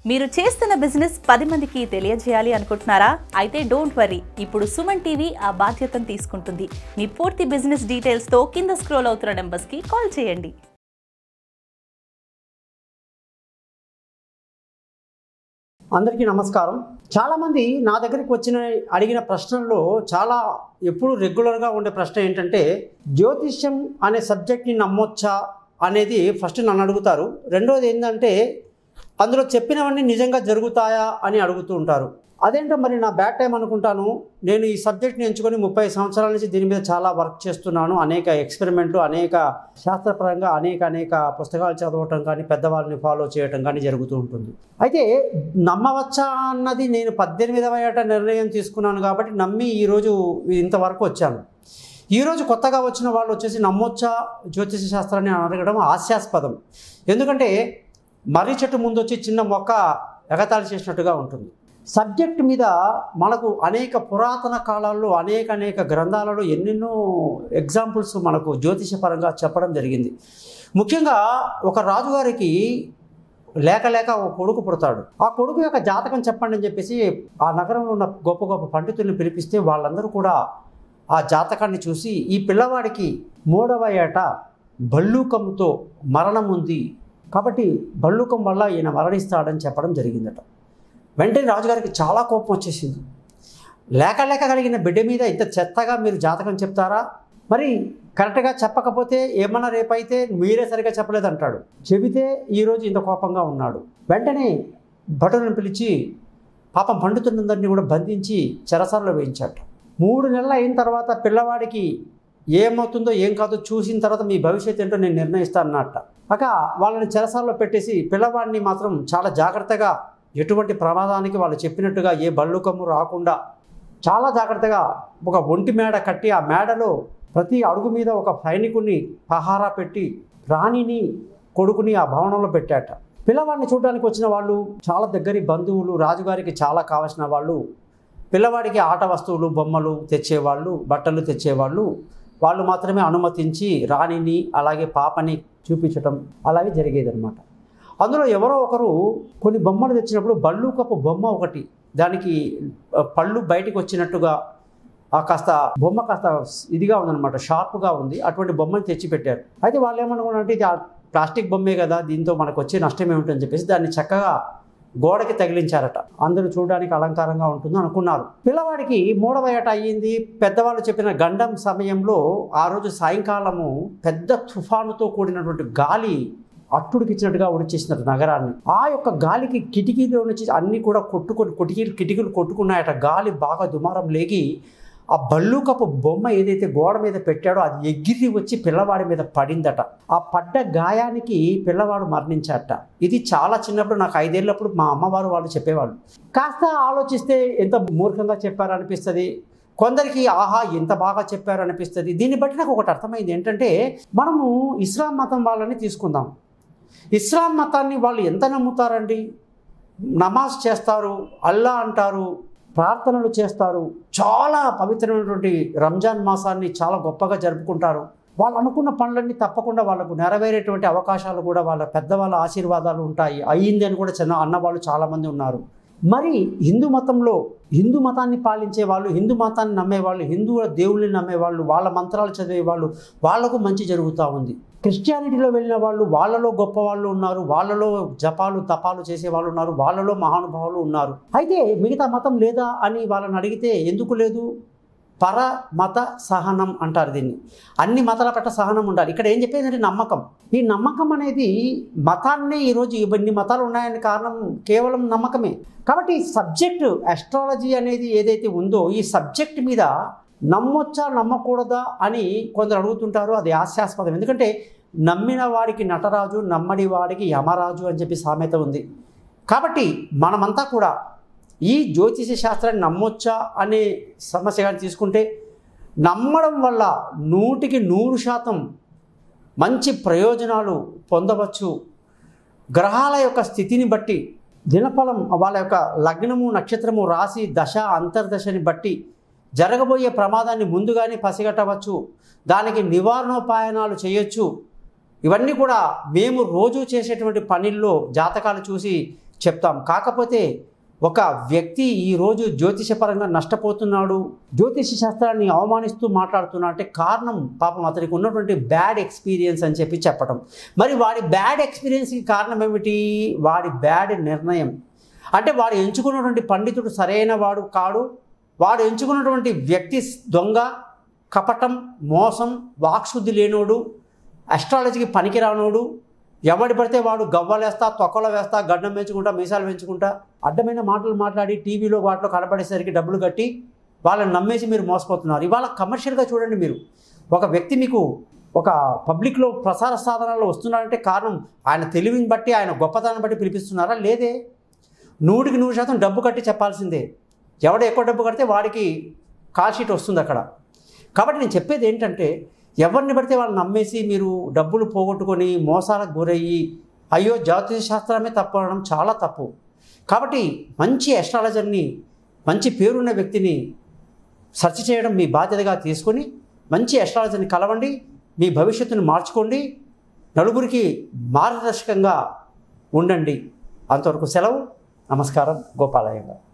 మీరు చేస్తున్న బిజినెస్ పది మందికి తెలియజేయాలి అనుకుంటున్నారా అయితే డోంట్ వరీ ఇప్పుడు సుమన్ టీవీ ఆ బాధ్యతను తీసుకుంటుంది మీ పూర్తి బిజినెస్ డీటెయిల్స్తో కింద స్క్రోల్ అవుతున్న నెంబర్స్కి కాల్ చేయండి అందరికీ నమస్కారం చాలామంది నా దగ్గరికి వచ్చిన అడిగిన ప్రశ్నల్లో చాలా ఎప్పుడు రెగ్యులర్గా ఉండే ప్రశ్న ఏంటంటే జ్యోతిష్యం అనే సబ్జెక్ట్ని నమ్మొచ్చా అనేది ఫస్ట్ నన్ను అడుగుతారు రెండోది ఏంటంటే అందులో చెప్పినవన్నీ నిజంగా జరుగుతాయా అని అడుగుతూ ఉంటారు అదేంటో మరి నా బ్యాడ్ టైం అనుకుంటాను నేను ఈ సబ్జెక్ట్ని ఎంచుకొని ముప్పై సంవత్సరాల నుంచి దీని మీద చాలా వర్క్ చేస్తున్నాను అనేక ఎక్స్పెరిమెంట్లు అనేక శాస్త్రపరంగా అనేక అనేక పుస్తకాలు చదవటం కానీ పెద్దవాళ్ళని ఫాలో చేయటం కానీ జరుగుతూ ఉంటుంది అయితే నమ్మవచ్చా అన్నది నేను పద్దెనిమిదవ ఏట నిర్ణయం తీసుకున్నాను కాబట్టి నమ్మి ఈరోజు ఇంతవరకు వచ్చాను ఈరోజు కొత్తగా వచ్చిన వాళ్ళు వచ్చేసి నమ్మొచ్చా జ్యోతిష శాస్త్రాన్ని అని అడగడం హాస్యాస్పదం ఎందుకంటే మర్రి చెట్టు ముందు వచ్చి చిన్న మొక్క ఎగతాళి చేసినట్టుగా ఉంటుంది సబ్జెక్ట్ మీద మనకు అనేక పురాతన కాలాల్లో అనేక అనేక గ్రంథాలలో ఎన్నెన్నో ఎగ్జాంపుల్స్ మనకు జ్యోతిషపరంగా చెప్పడం జరిగింది ముఖ్యంగా ఒక రాజుగారికి లేక లేక ఒక కొడుకు పుడతాడు ఆ కొడుకు యొక్క జాతకం చెప్పండి అని చెప్పేసి ఆ నగరంలో ఉన్న గొప్ప గొప్ప పండితుల్ని పిలిపిస్తే వాళ్ళందరూ కూడా ఆ జాతకాన్ని చూసి ఈ పిల్లవాడికి మూడవ ఏట భల్లూకంతో మరణం ఉంది కాబట్టి భల్లూకం వల్ల ఈయన మరణిస్తాడని చెప్పడం జరిగిందట వెంటనే రాజుగారికి చాలా కోపం వచ్చేసింది లేక లేక కలిగిన బిడ్డ మీద ఇంత చెత్తగా మీరు జాతకం చెప్తారా మరి కరెక్ట్గా చెప్పకపోతే ఏమన్నా రేపైతే మీరే సరిగా చెప్పలేదంటాడు చెబితే ఈరోజు ఇంత కోపంగా ఉన్నాడు వెంటనే భటులను పిలిచి పాపం పండితులందరినీ కూడా బంధించి చెరసాలలో వేయించాడు మూడు నెలలు అయిన తర్వాత పిల్లవాడికి ఏమవుతుందో ఏం కాదో చూసిన తర్వాత మీ భవిష్యత్తు ఏంటో నేను నిర్ణయిస్తాను అన్నట్ట అక వాళ్ళని చెరసాలలో పెట్టేసి పిల్లవాడిని మాత్రం చాలా జాగ్రత్తగా ఎటువంటి ప్రమాదానికి వాళ్ళు చెప్పినట్టుగా ఏ బల్లుకము రాకుండా చాలా జాగ్రత్తగా ఒక ఒంటి మేడ కట్టి ఆ మేడలో ప్రతి అడుగు మీద ఒక సైనికుని పహారా పెట్టి రాణిని కొడుకుని ఆ భవనంలో పెట్టాట పిల్లవాడిని చూడడానికి వచ్చిన వాళ్ళు చాలా దగ్గరి బంధువులు రాజుగారికి చాలా కావాల్సిన వాళ్ళు పిల్లవాడికి ఆట వస్తువులు బొమ్మలు తెచ్చేవాళ్ళు బట్టలు తెచ్చేవాళ్ళు వాళ్ళు మాత్రమే అనుమతించి రాణిని అలాగే పాపని చూపించటం అలాగే జరిగేదన్నమాట అందులో ఎవరో ఒకరు కొన్ని బొమ్మలు తెచ్చినప్పుడు బల్లూకపు బొమ్మ ఒకటి దానికి ఆ, పళ్ళు బయటికి వచ్చినట్టుగా ఆ కాస్త బొమ్మ కాస్త ఇదిగా ఉందన్నమాట షార్ప్గా ఉంది అటువంటి బొమ్మని తెచ్చి పెట్టారు అయితే వాళ్ళు ఏమనుకున్నారంటే ఇది ఆ ప్లాస్టిక్ బొమ్మే కదా దీంతో మనకు వచ్చే నష్టం ఏమిటని చెప్పేసి దాన్ని చక్కగా గోడకి తగిలించారట అందరూ చూడడానికి అలంకారంగా ఉంటుంది అనుకున్నారు పిల్లవాడికి మూడవ ఏట అయ్యింది పెద్దవాళ్ళు చెప్పిన గండం సమయంలో ఆ రోజు సాయంకాలము పెద్ద తుఫానుతో కూడినటువంటి గాలి అట్టుడికిచ్చినట్టుగా ఉడిచేసినట్టు నగరాన్ని ఆ యొక్క గాలికి కిటికీలో నుంచి అన్నీ కూడా కొట్టుకొని కిటికీలు కిటికీలు కొట్టుకున్నాయట గాలి బాగా దుమారం లేగి ఆ బల్లూకపు బొమ్మ ఏదైతే గోడ మీద పెట్టాడో అది ఎగిరి వచ్చి పిల్లవాడి మీద పడిందట ఆ పడ్డ గాయానికి పిల్లవాడు మరణించాట ఇది చాలా చిన్నప్పుడు నాకు ఐదేళ్ళప్పుడు మా అమ్మవారు వాళ్ళు చెప్పేవాళ్ళు కాస్త ఆలోచిస్తే ఎంత మూర్ఖంగా చెప్పారనిపిస్తుంది కొందరికి ఆహా ఎంత బాగా చెప్పారు అనిపిస్తుంది దీన్ని బట్టి నాకు ఒకటి అర్థమైంది ఏంటంటే మనము ఇస్లాం మతం వాళ్ళని తీసుకుందాం ఇస్లాం మతాన్ని వాళ్ళు ఎంత నమ్ముతారండి నమాజ్ చేస్తారు అల్లా అంటారు ప్రార్థనలు చేస్తారు చాలా పవిత్రమైనటువంటి రంజాన్ మాసాన్ని చాలా గొప్పగా జరుపుకుంటారు వాళ్ళు అనుకున్న పనులన్నీ తప్పకుండా వాళ్ళకు నెరవేరేటువంటి అవకాశాలు కూడా వాళ్ళ పెద్దవాళ్ళ ఆశీర్వాదాలు ఉంటాయి అయ్యింది అని కూడా చిన్న అన్నవాళ్ళు చాలామంది ఉన్నారు మరి హిందూ మతంలో హిందూ మతాన్ని పాలించే వాళ్ళు హిందూ మతాన్ని నమ్మేవాళ్ళు హిందువుల దేవుళ్ళని నమ్మేవాళ్ళు వాళ్ళ మంత్రాలు చదివే వాళ్ళు వాళ్ళకు మంచి జరుగుతూ ఉంది క్రిస్టియానిటీలో వెళ్ళిన వాళ్ళు వాళ్ళలో గొప్ప వాళ్ళు ఉన్నారు వాళ్ళలో జపాలు తపాలు చేసే వాళ్ళు ఉన్నారు వాళ్ళలో మహానుభావులు ఉన్నారు అయితే మిగతా మతం లేదా అని వాళ్ళని అడిగితే ఎందుకు లేదు పర మత సహనం అంటారు దీన్ని అన్ని మతాల పట్ల సహనం ఉండాలి ఇక్కడ ఏం చెప్పేదంటే నమ్మకం ఈ నమ్మకం అనేది మతాన్నే ఈరోజు ఇవన్నీ మతాలు ఉన్నాయని కారణం కేవలం నమ్మకమే కాబట్టి ఈ సబ్జెక్టు అస్ట్రాలజీ అనేది ఏదైతే ఉందో ఈ సబ్జెక్ట్ మీద నమ్మొచ్చా నమ్మకూడదా అని కొందరు అడుగుతుంటారు అది హాస్యాస్పదం ఎందుకంటే నమ్మిన వాడికి నటరాజు నమ్మడి వాడికి యమరాజు అని చెప్పి సామెత ఉంది కాబట్టి మనమంతా కూడా ఈ జ్యోతిష శాస్త్రాన్ని నమ్మొచ్చా అనే సమస్య కానీ తీసుకుంటే నమ్మడం వల్ల నూటికి నూరు శాతం మంచి ప్రయోజనాలు పొందవచ్చు గ్రహాల యొక్క స్థితిని బట్టి దినఫలం వాళ్ళ యొక్క లగ్నము నక్షత్రము రాశి దశ అంతర్దశని బట్టి జరగబోయే ప్రమాదాన్ని ముందుగానే పసిగట్టవచ్చు దానికి నివారణోపాయనాలు చేయొచ్చు ఇవన్నీ కూడా మేము రోజు చేసేటువంటి పనుల్లో జాతకాలు చూసి చెప్తాం కాకపోతే ఒక వ్యక్తి ఈరోజు జ్యోతిషపరంగా నష్టపోతున్నాడు జ్యోతిష శాస్త్రాన్ని అవమానిస్తూ మాట్లాడుతున్నా అంటే కారణం పాపం అతనికి ఉన్నటువంటి బ్యాడ్ ఎక్స్పీరియన్స్ అని చెప్పి చెప్పటం మరి వాడి బ్యాడ్ ఎక్స్పీరియన్స్కి కారణం ఏమిటి వాడి బ్యాడ్ నిర్ణయం అంటే వాడు ఎంచుకున్నటువంటి పండితుడు సరైన వాడు కాడు వాడు ఎంచుకున్నటువంటి వ్యక్తి దొంగ కపటం మోసం వాక్శుద్ధి లేనోడు అస్ట్రాలజీకి పనికిరానోడు ఎవడి పడితే వాడు గవ్వలేస్తా తొక్కలో వేస్తా గడ్డం పెంచుకుంటా మీసాలు పెంచుకుంటా అడ్డమైన మాటలు మాట్లాడి టీవీలో వాటిలో కనబడేసరికి డబ్బులు కట్టి వాళ్ళని నమ్మేసి మీరు మోసపోతున్నారు ఇవాళ కమర్షియల్గా చూడండి మీరు ఒక వ్యక్తి మీకు ఒక పబ్లిక్లో ప్రసార సాధనాల్లో వస్తున్నారంటే కారణం ఆయన తెలివిని బట్టి ఆయన గొప్పతనాన్ని బట్టి పిలిపిస్తున్నారా లేదే నూటికి నూరు శాతం డబ్బు కట్టి చెప్పాల్సిందే ఎవడు ఎక్కువ డబ్బు కడితే వాడికి కాల్ షీట్ వస్తుంది అక్కడ కాబట్టి నేను చెప్పేది ఏంటంటే ఎవరిని పడితే వాళ్ళని నమ్మేసి మీరు డబ్బులు పోగొట్టుకొని మోసాలకు గురయ్యి అయ్యో జ్యోతిష శాస్త్రమే తప్పు అనడం చాలా తప్పు కాబట్టి మంచి ఎస్ట్రాలజర్ని మంచి పేరున్న వ్యక్తిని సెర్చ్ చేయడం మీ బాధ్యతగా తీసుకొని మంచి ఎస్ట్రాలజర్ని కలవండి మీ భవిష్యత్తును మార్చుకోండి నలుగురికి మార్గదర్శకంగా ఉండండి అంతవరకు సెలవు నమస్కారం గోపాలయ్య గారు